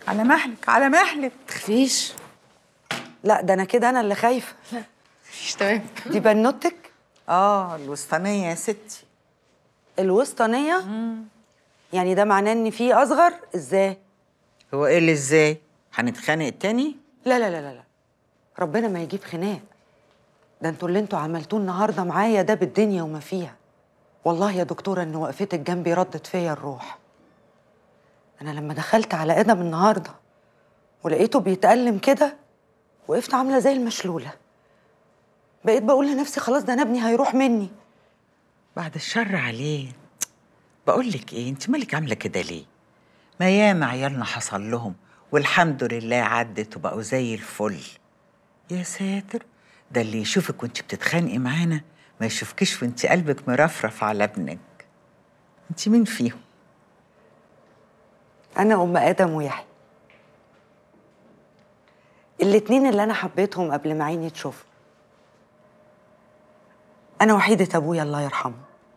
على مهلك على مهلك مفيش لا ده انا كده انا اللي خايفه مفيش تمام دي بنوتك اه الوسطانيه يا ستي الوسطانيه يعني ده معناه ان في اصغر ازاي هو ايه اللي ازاي هنتخانق تاني لا لا لا لا لا ربنا ما يجيب خناق ده انتوا اللي انتوا عملتوه النهارده معايا ده بالدنيا وما فيها والله يا دكتوره ان وقفتك جنبي ردت فيا الروح انا لما دخلت على ادم النهارده ولقيته بيتألم كده وقفت عامله زي المشلوله بقيت بقول لنفسي خلاص ده انا ابني هيروح مني بعد الشر عليه بقول لك ايه انت مالك عامله كده ليه ما ياما عيالنا حصل لهم والحمد لله عدت وبقوا زي الفل يا ساتر ده اللي يشوفك وانت بتتخانقي معانا ما يشوفكيش وانت قلبك مرفرف على ابنك انت مين فيهم انا ام ادم ويحيى الاتنين اللي انا حبيتهم قبل ما عيني تشوف انا وحيده ابويا الله يرحمه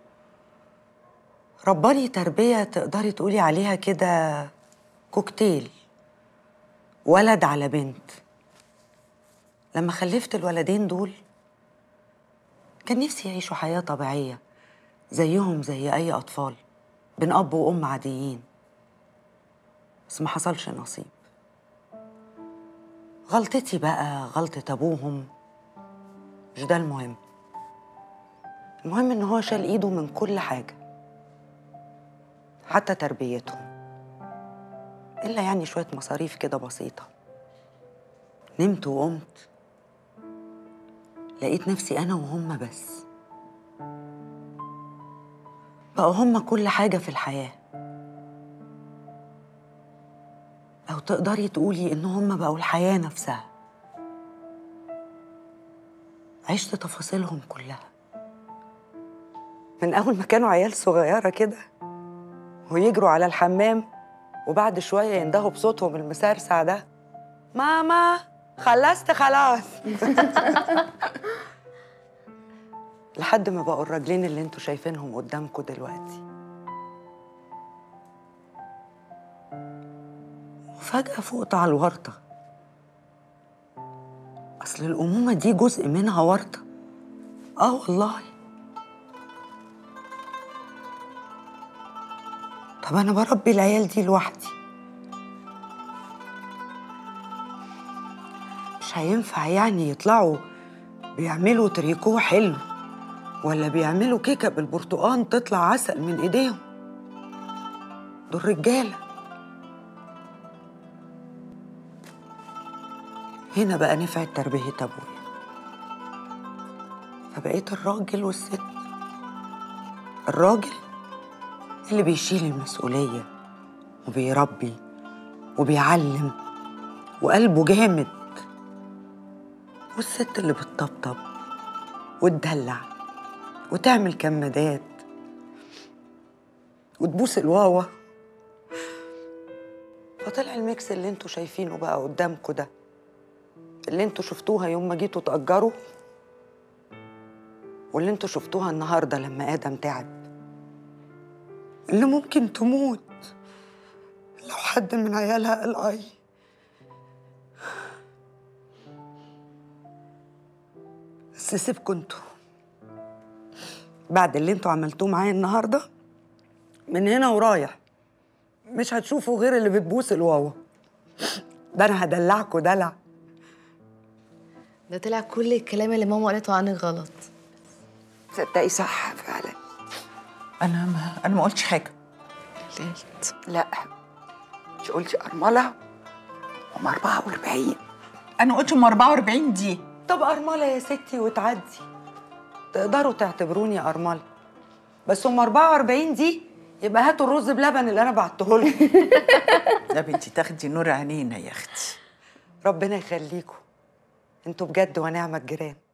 رباني تربيه تقدري تقولي عليها كده كوكتيل ولد على بنت لما خلفت الولدين دول كان نفسي يعيشوا حياه طبيعيه زيهم زي اي اطفال بين اب وام عاديين بس ما حصلش نصيب غلطتي بقى غلطة أبوهم مش ده المهم المهم إن هو شال إيده من كل حاجة حتى تربيتهم إلا يعني شوية مصاريف كده بسيطة نمت وقمت لقيت نفسي أنا وهم بس بقوا هم كل حاجة في الحياة أو تقدري تقولي إن هم بقوا الحياة نفسها عشت تفاصيلهم كلها من أول ما كانوا عيال صغيرة كده ويجروا على الحمام وبعد شوية يندهوا بصوتهم المسرسع ده ماما خلصت خلاص لحد ما بقوا الراجلين اللي انتوا شايفينهم قدامكم دلوقتي وفجأة فقت على الورطة أصل الأمومة دي جزء منها ورطة آه والله طب أنا بربي العيال دي لوحدي مش هينفع يعني يطلعوا بيعملوا تريكو حلو ولا بيعملوا كيكة بالبرتقان تطلع عسل من إيديهم دول رجاله هنا بقى نفعت تربية أبويا فبقيت الراجل والست الراجل اللي بيشيل المسؤولية وبيربي وبيعلم وقلبه جامد والست اللي بتطبطب وتدلع وتعمل كمادات وتبوس الواوا فطلع الميكس اللي انتوا شايفينه بقى قدامكوا ده اللي انتوا شفتوها يوم ما جيتوا تأجروا واللي انتوا شفتوها النهارده لما آدم تعب اللي ممكن تموت لو حد من عيالها قال اي بس سيبكوا انتوا بعد اللي انتوا عملتوه معايا النهارده من هنا ورايح مش هتشوفوا غير اللي بتبوس الواوا ده انا هدلعكوا دلع ده طلع كل الكلام اللي ماما قالته عنك غلط تصدقي صح فعلا انا ما انا ما قلتش حاجه قلت لا مش قلتي أرملة هم 44 انا قلت ام 44 دي طب أرملة يا ستي وتعدي تقدروا تعتبروني أرملة بس هم 44 دي يبقى هاتوا الرز بلبن اللي أنا بعته لكم يا بنتي تاخدي نور عينينا يا اختي ربنا يخليكم انتوا بجد ونعم الجيران